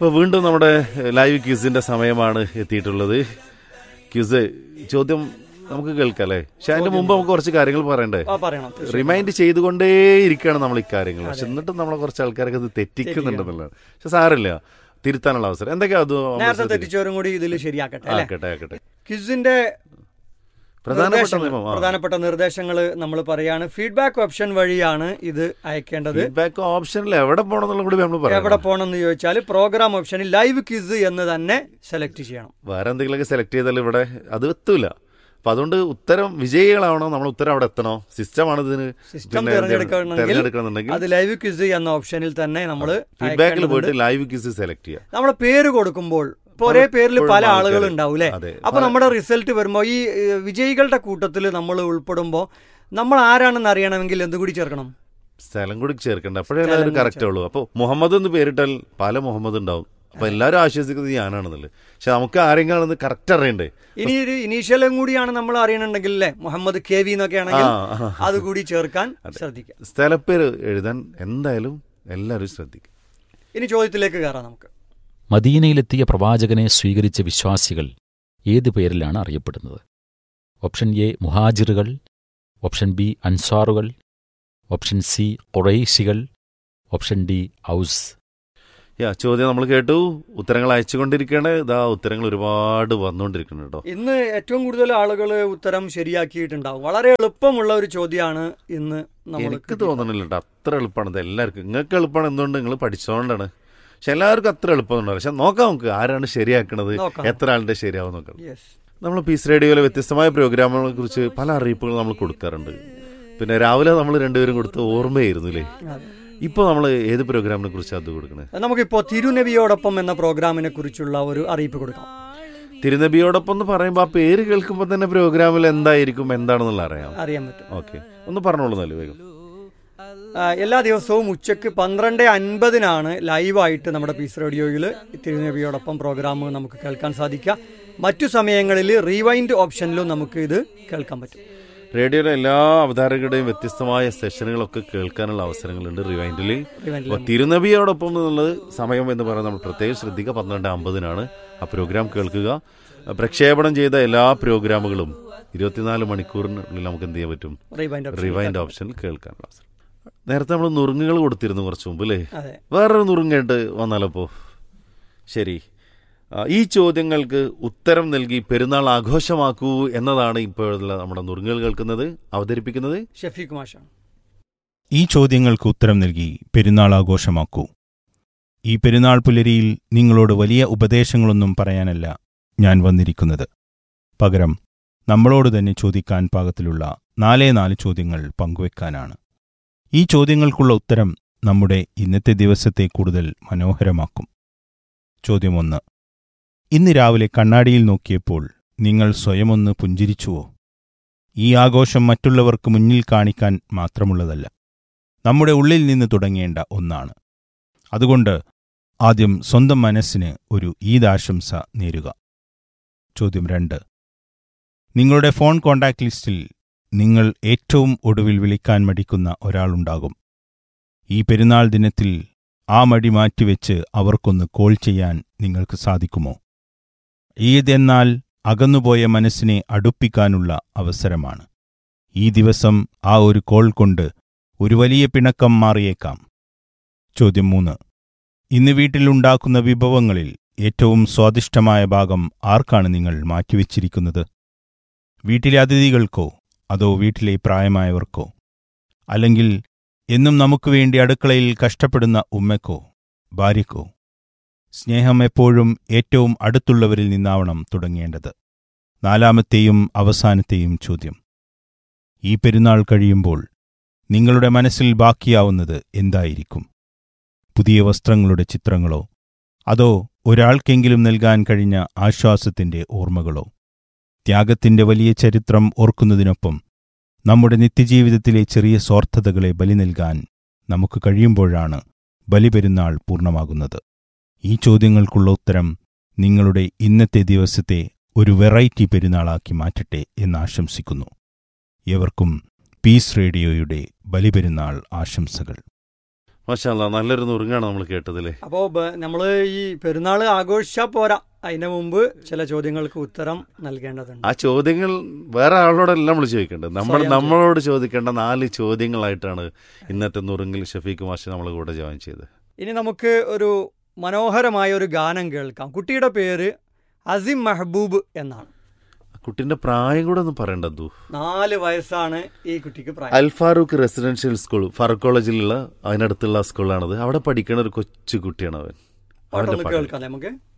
അപ്പോൾ വീണ്ടും നമ്മുടെ ലൈവ് ക്യൂസിന്റെ സമയമാണ് എത്തിയിട്ടുള്ളത് ക്യൂസ് ചോദ്യം നമുക്ക് കേൾക്കാം അല്ലേ പക്ഷെ അതിന്റെ മുമ്പ് നമുക്ക് കുറച്ച് കാര്യങ്ങൾ പറയണ്ടേ ആ പറയണം റിമൈൻഡ് ചെയ്തുകൊണ്ടേ ഇരിക്കുകയാണ് നമ്മൾ ഇക്കാര്യങ്ങൾ പക്ഷെ എന്നിട്ടും നമ്മളെ കുറച്ച് ആൾക്കാരൊക്കെ അത് തെറ്റിക്കുന്നുണ്ടെന്നുള്ളതാണ് പക്ഷെ സാരമില്ല തിരുത്താനുള്ള അവസരം എന്തൊക്കെയാ അത് നേരത്തെ തെറ്റിച്ചവരും കൂടി ഇതിൽ ശരിയാക്കട്ടെ അല്ലേ ആക്കട്ടെ ആക്കട്ടെ ക്വിസിന്റെ പ്രധാനപ്പെട്ട നിർദ്ദേശങ്ങൾ, നിയമം ആ. പ്രധാനപ്പെട്ട നിർദ്ദേശങ്ങൾ നമ്മൾ പറയാണ് ഫീഡ്ബാക്ക് ഓപ്ഷൻ വഴിയാണ് ഇത് അയക്കേണ്ടത് ഫീഡ്ബാക്ക് ഓപ്ഷനിൽ എവിടെ പോകണം എന്നുള്ള കൂടി നമ്മൾ എവിടെ പറയാം പോകണം എന്ന് ചോദിച്ചാൽ പ്രോഗ്രാം ഓപ്ഷനിൽ ലൈവ് ക്വിസ് എന്ന് തന്നെ സെലക്ട് ചെയ്യണം വേറെ എന്തെങ്കിലുമൊക്കെ സെലക്ട് ചെയ്താൽ ഇവിടെ അത് എത്തൂല അപ്പൊ അതുകൊണ്ട് ഉത്തരം വിജയികളാവണോ നമ്മൾ ഉത്തരം അവിടെ എത്തണോ സിസ്റ്റമാണ് ഇതിന് സിസ്റ്റം തിരഞ്ഞെടുക്കണമെങ്കിൽ തിരഞ്ഞെടുക്കണമെന്നുണ്ടെങ്കിൽ അത് ലൈവ് ക്വിസ് എന്ന ഓപ്ഷനിൽ തന്നെ നമ്മൾ ഫീഡ്ബാക്കിൽ പോയിട്ട് ലൈവ് ക്യൂസ് സെലക്ട് ചെയ്യാം നമ്മുടെ പേര് കൊടുക്കുമ്പോൾ ഇപ്പൊ ഒരേ പേരിൽ പല പലപ്പോഴും ആളുകൾ ആൾക്കാര് ഉണ്ടാവും അല്ലേ അതെ. അപ്പൊ നമ്മുടെ റിസൾട്ട് വരുമ്പോൾ ഈ ഏഹ്, വിജയികളുടെ കൂട്ടത്തിൽ നമ്മൾ ഉൾപ്പെടുമ്പോൾ നമ്മൾ ആരാണെന്ന് അറിയണമെങ്കിൽ എന്തും കൂടി ചേർക്കണം സ്ഥലം കൂടി ചേർക്കണ്ട അപ്പോഴേ എല്ലാവരും കറക്റ്റ് ആവുള്ളൂ അപ്പോൾ മുഹമ്മദ് എന്ന് പേരിട്ടാൽ പല മുഹമ്മദ് ഉണ്ടാവും അപ്പൊ എല്ലാവരും ആശ്വസിക്കുന്നത് ഞാനാണെന്നുള്ളത് പക്ഷെ നമുക്ക് ആരെങ്കിലും കറക്റ്റ് അറിയണ്ടേ ഇനി ഒരു ഇനീഷ്യലും കൂടിയാണ് നമ്മൾ അറിയണമെങ്കിൽ അല്ലേ മുഹമ്മദ് കെ വി എന്നൊക്കെ ആണെങ്കിൽ ആ, ആ. അത് കൂടി ചേർക്കാൻ ശ്രദ്ധിക്കാം സ്ഥലപ്പേര് എഴുതാൻ എന്തായാലും എല്ലാവരും ശ്രദ്ധിക്കും ഇനി ചോദ്യത്തിലേക്ക് കയറാം നമുക്ക് മദീനയിലെത്തിയ പ്രവാചകനെ സ്വീകരിച്ച വിശ്വാസികൾ ഏത് പേരിലാണ് അറിയപ്പെടുന്നത് ഓപ്ഷൻ എ മുഹാജിറുകൾ ഓപ്ഷൻ ബി അൻസാറുകൾ ഓപ്ഷൻ സി ഖുറൈശികൾ ഓപ്ഷൻ ഡി ഔസ് യാ ചോദ്യം നമ്മൾ കേട്ടു ഉത്തരങ്ങൾ അയച്ചുകൊണ്ടിരിക്കുകയാണ് ഇതാ ഉത്തരങ്ങൾ ഒരുപാട് വന്നുകൊണ്ടിരിക്കുന്നു കേട്ടോ ഇന്ന് ഏറ്റവും കൂടുതൽ ആളുകൾ ഉത്തരം ശരിയാക്കിയിട്ടുണ്ടാവും വളരെ എളുപ്പമുള്ള ഒരു ചോദ്യമാണ് ഇന്ന് നമ്മൾ എനിക്ക് തോന്നണില്ല കേട്ടോ അത്ര എളുപ്പമാണ് ഇത് എല്ലാവർക്കും നിങ്ങൾക്ക് എളുപ്പമാണ് എന്തുകൊണ്ട് നിങ്ങൾ പഠിച്ചോണ്ടാണ് പക്ഷെ എല്ലാവർക്കും അത്ര എളുപ്പമൊന്നുമില്ല പക്ഷെ നോക്കാം നമുക്ക് ആരാണ് ശരിയാക്കണത് നോക്കാം. എത്ര ആളുടെ ശരിയാവും നോക്കാം യെസ് നമ്മൾ പീസ് റേഡിയോയിലെ വ്യത്യസ്തമായ പ്രോഗ്രാമുകളെ കുറിച്ച് പല അറിയിപ്പുകൾ നമ്മൾ കൊടുക്കാറുണ്ട് പിന്നെ രാവിലെ നമ്മൾ രണ്ടുപേരും കൊടുത്ത ഓർമ്മയായിരുന്നു അല്ലേ ഇപ്പോൾ നമ്മൾ ഏത് പ്രോഗ്രാമിനെ കുറിച്ച് അത് കൊടുക്കണേ നമുക്കിപ്പോ തിരുനബിയോടൊപ്പം എന്ന പ്രോഗ്രാമിനെ കുറിച്ചുള്ള ഒരു അറിയിപ്പ് കൊടുക്കാം തിരുനബിയോടൊപ്പം എന്ന് പറയുമ്പോൾ ആ പേര് കേൾക്കുമ്പോൾ തന്നെ പ്രോഗ്രാമിൽ എന്തായിരിക്കും എന്താണെന്നുള്ള അറിയാം അറിയാൻ പറ്റും ഓക്കെ ഒന്ന് പറഞ്ഞോളൂ നല്ല വേഗം ആ, എല്ലാ ദിവസവും ഉച്ചയ്ക്ക് പന്ത്രണ്ട് അൻപതിനാണ് ലൈവായിട്ട് നമ്മുടെ പീസ് റേഡിയോയിൽ തിരുനബിയോടൊപ്പം പ്രോഗ്രാം നമുക്ക് കേൾക്കാൻ സാധിക്കുക മറ്റു സമയങ്ങളിൽ റീവൈൻഡ് ഓപ്ഷനിലും നമുക്ക് ഇത് കേൾക്കാൻ പറ്റും റേഡിയോയിലെ എല്ലാ അവതാരകരുടെയും വ്യത്യസ്തമായ സെഷനുകളൊക്കെ കേൾക്കാനുള്ള അവസരങ്ങളുണ്ട് റിവൈൻഡിൽ റിവൈൻഡിൽ അപ്പോൾ തിരുനബിയോടൊപ്പം എന്നുള്ളത് സമയം എന്ന് പറയുന്നത് നമ്മൾ പ്രത്യേകം ശ്രദ്ധിക്കുക പന്ത്രണ്ട് അമ്പതിനാണ് ആ പ്രോഗ്രാം കേൾക്കുക പ്രക്ഷേപണം ചെയ്ത എല്ലാ പ്രോഗ്രാമുകളും ഇരുപത്തിനാല് മണിക്കൂറിനുള്ളിൽ നമുക്ക് എന്ത് ചെയ്യാൻ പറ്റും റീവൈൻഡ് ഓപ്ഷൻ റിവൈൻഡ് ഓപ്ഷനിൽ കേൾക്കാനുള്ള അവസരം നേരത്തെ നമ്മൾ നുറുങ്ങുകൾ കൊടുത്തിരുന്നു കുറച്ച് മുമ്പ് അല്ലേ അതെ വേറൊരു നുറുങ്ങായിട്ട് വന്നാലപ്പോ ശരി ആ, ഈ ചോദ്യങ്ങൾക്ക് ഉത്തരം നൽകി പെരുന്നാൾ ആഘോഷമാക്കൂ എന്നതാണ് ഇപ്പോഴുള്ള നമ്മുടെ നുറുങ്ങുകൾ കേൾക്കുന്നത് അവതരിപ്പിക്കുന്നത് ഷഫീഖ് മാഷാണ് ഈ ചോദ്യങ്ങൾക്ക് ഉത്തരം നൽകി പെരുന്നാൾ ആഘോഷമാക്കൂ ഈ പെരുന്നാൾ പുലരിയിൽ നിങ്ങളോട് വലിയ ഉപദേശങ്ങളൊന്നും പറയാനല്ല ഞാൻ വന്നിരിക്കുന്നത് പകരം നമ്മളോട് തന്നെ ചോദിക്കാൻ പാകത്തിലുള്ള നാലേ നാല് ചോദ്യങ്ങൾ പങ്കുവെക്കാനാണ് ഈ ചോദ്യങ്ങൾക്കുള്ള ഉത്തരം നമ്മുടെ ഇന്നത്തെ ദിവസത്തെ കൂടുതൽ മനോഹരമാക്കും ചോദ്യം ഒന്ന് ഇന്ന് രാവിലെ കണ്ണാടിയിൽ നോക്കിയപ്പോൾ നിങ്ങൾ സ്വയമൊന്ന് പുഞ്ചിരിച്ചുവോ ഈ ആഘോഷം മറ്റുള്ളവർക്ക് മുന്നിൽ കാണിക്കാൻ മാത്രമുള്ളതല്ല നമ്മുടെ ഉള്ളിൽ നിന്ന് തുടങ്ങേണ്ട ഒന്നാണ് അതുകൊണ്ട് ആദ്യം സ്വന്തം മനസ്സിന് ഒരു ഈദാശംസ നേരുക ചോദ്യം രണ്ട് നിങ്ങളുടെ ഫോൺ കോണ്ടാക്ട് ലിസ്റ്റിൽ നിങ്ങൾ ഏറ്റവും ഒടുവിൽ വിളിക്കാൻ മടിക്കുന്ന ഒരാളുണ്ടാകും ഈ പെരുന്നാൾ ദിനത്തിൽ ആ മടി മാറ്റിവെച്ച് അവർക്കൊന്ന് കോൾ ചെയ്യാൻ നിങ്ങൾക്ക് സാധിക്കുമോ ഈദ് എന്നാൽ അകന്നുപോയ മനസ്സിനെ അടുപ്പിക്കാനുള്ള അവസരമാണ് ഈ ദിവസം ആ ഒരു കോൾ കൊണ്ട് ഒരു വലിയ പിണക്കം മാറിയേക്കാം ചോദ്യം മൂന്ന് ഇന്ന് വീട്ടിലുണ്ടാക്കുന്ന വിഭവങ്ങളിൽ ഏറ്റവും സ്വാദിഷ്ടമായ ഭാഗം ആർക്കാണ് നിങ്ങൾ മാറ്റിവെച്ചിരിക്കുന്നത് വീട്ടിലെ അതിഥികൾക്കോ അതോ വീട്ടിലെ പ്രായമായവർക്കോ അല്ലെങ്കിൽ എന്നും നമുക്ക് വേണ്ടി അടുക്കളയിൽ കഷ്ടപ്പെടുന്ന ഉമ്മയ്ക്കോ ഭാര്യയ്ക്കോ സ്നേഹം എപ്പോഴും ഏറ്റവും അടുത്തുള്ളവരിൽ നിന്നാവണം തുടങ്ങേണ്ടത് നാലാമത്തെയും അവസാനത്തെയും ചോദ്യം ഈ പെരുന്നാൾ കഴിയുമ്പോൾ നിങ്ങളുടെ മനസ്സിൽ ബാക്കിയാവുന്നത് എന്തായിരിക്കും പുതിയ വസ്ത്രങ്ങളുടെ ചിത്രങ്ങളോ അതോ ഒരാൾക്കെങ്കിലും നൽകാൻ കഴിഞ്ഞ ആശ്വാസത്തിന്റെ ഓർമ്മകളോ ത്യാഗത്തിന്റെ വലിയ ചരിത്രം ഓർക്കുന്നതിനൊപ്പം നമ്മുടെ നിത്യജീവിതത്തിലെ ചെറിയ സ്വാർത്ഥതകളെ ബലി നൽകാൻ നമുക്ക് കഴിയുമ്പോഴാണ് ബലിപെരുന്നാൾ പൂർണ്ണമാകുന്നത് ഈ ചോദ്യങ്ങൾക്കുള്ള ഉത്തരം നിങ്ങളുടെ ഇന്നത്തെ ദിവസത്തെ ഒരു വെറൈറ്റി പെരുന്നാളാക്കി മാറ്റട്ടെ എന്ന് ആശംസിക്കുന്നു എവർക്കും പീസ് റേഡിയോയുടെ ബലിപെരുന്നാൾ ആശംസകൾ മാഷാല്ല നല്ലൊരു നുറുങ്ങാണ് നമ്മൾ കേട്ടതില്ലേ അപ്പോൾ നമ്മൾ ഈ പെരുന്നാൾ ആഘോഷിച്ചാൽ പോരാ അതിന് മുമ്പ് ചില ചോദ്യങ്ങൾക്ക് ഉത്തരം നൽകേണ്ടതുണ്ട് ആ ചോദ്യങ്ങൾ വേറെ ആളോടല്ല നമ്മൾ ചോദിക്കേണ്ടത് നമ്മൾ സ്വയം നമ്മളോട് ചോദിക്കേണ്ട നാല് ചോദ്യങ്ങളായിട്ടാണ് ഇന്നത്തെ നുറുങ്ങിൽ ഷഫീഖ് മാഷ് നമ്മളെ കൂടെ ജോയിൻ ചെയ്തത് ഇനി നമുക്ക് ഒരു മനോഹരമായ ഒരു ഗാനം കേൾക്കാം കുട്ടിയുടെ പേര് അസിം മെഹബൂബ് എന്നാണ് കുട്ടിന്റെ പ്രായം കൂടെ ഒന്ന് പറയണ്ടു നാല് വയസ്സാണ് ഈ കുട്ടിക്ക് പ്രായം അൽ ഫാറൂഖ് റെസിഡൻഷ്യൽ സ്കൂൾ ഫറൂഖ് കോളേജിലുള്ള അതിനടുത്തുള്ള സ്കൂളാണത് അവിടെ പഠിക്കുന്ന ഒരു കൊച്ചു കുട്ടിയാണ് അവൻ പാട്ടൊന്ന് അവന്റെ പാട്ട് കേൾക്കാം നമുക്ക്